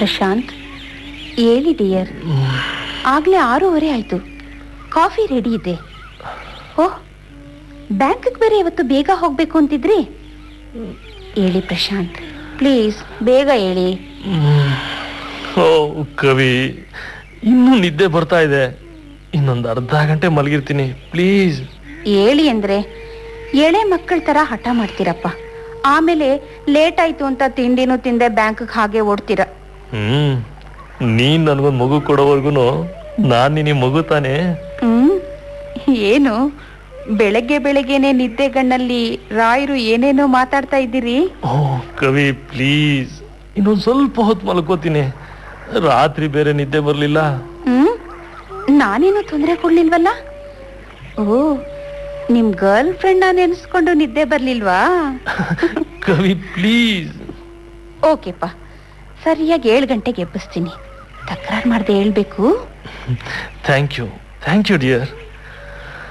ಪ್ರಶಾಂತ್ ಹೇಳಿ ಡಿಯರ್ ಆಗ್ಲೇ ಆರೂವರೆ ಆಯ್ತು ಕಾಫಿ ರೆಡಿ ಇದೆ ಓಹ್ ಬ್ಯಾಂಕ್ಗೆ ಬೇರೆ ಇವತ್ತು ಬೇಗ ಹೋಗ್ಬೇಕು ಅಂತಿದ್ರಿ ಹೇಳಿ ಪ್ರಶಾಂತ್ ಪ್ಲೀಸ್ ಬೇಗ ಹೇಳಿ ಓ ಕವಿ ಇನ್ನೂ ನಿದ್ದೆ ಬರ್ತಾ ಇದೆ ಇನ್ನೊಂದು ಅರ್ಧ ಗಂಟೆ ಮಲಗಿರ್ತೀನಿ ಪ್ಲೀಸ್ ಹೇಳಿ ಅಂದ್ರೆ ಎಳೆ ಮಕ್ಕಳ ತರ ಹಠ ಮಾಡ್ತೀರಪ್ಪ ಆಮೇಲೆ ಲೇಟ್ ಆಯ್ತು ಅಂತ ತಿಂಡಿನೂ ತಿಂದೆ ಬ್ಯಾಂಕ್ಗೆ ಹಾಗೆ ಓಡ್ತೀರ ಹ್ಮ್ ನೀನ್ ನನ್ಗೊಂದು ಮಗು ಕೊಡೋವರ್ಗು ನಾನ್ ನಿನಗೆ ಮಗು ತಾನೆ ಹ್ಮ್ ಏನು ಬೆಳಗ್ಗೆ ಬೆಳಗ್ಗೆನೆ ನಿದ್ದೆಗಣ್ಣಲ್ಲಿ ರಾಯರು ಏನೇನೋ ಮಾತಾಡ್ತಾ ಇದ್ದೀರಿ ಓ ಕವಿ ಪ್ಲೀಸ್ ಇನ್ನೊಂದು ಸ್ವಲ್ಪ ಹೊತ್ತು ಮಲ್ಕೋತೀನಿ ರಾತ್ರಿ ಬೇರೆ ನಿದ್ದೆ ಬರಲಿಲ್ಲ ಹ್ಮ್ ನಾನೇನು ತೊಂದರೆ ಕೊಡ್ಲಿಲ್ವಲ್ಲ ಓ ನಿಮ್ ಗರ್ಲ್ ಫ್ರೆಂಡ್ ನೆನೆಸ್ಕೊಂಡು ನಿದ್ದೆ ಬರ್ಲಿಲ್ವಾ ಕವಿ ಪ್ಲೀಸ್ ಓಕೆಪ್ಪ ಸರಿಯಾಗಿ ಏಳು ಗಂಟೆಗೆ ಎಬ್ಬಿಸ್ತೀನಿ ತಕರಾರು ಮಾಡ್ದೆ ಹೇಳ್ಬೇಕು thank you thank you dear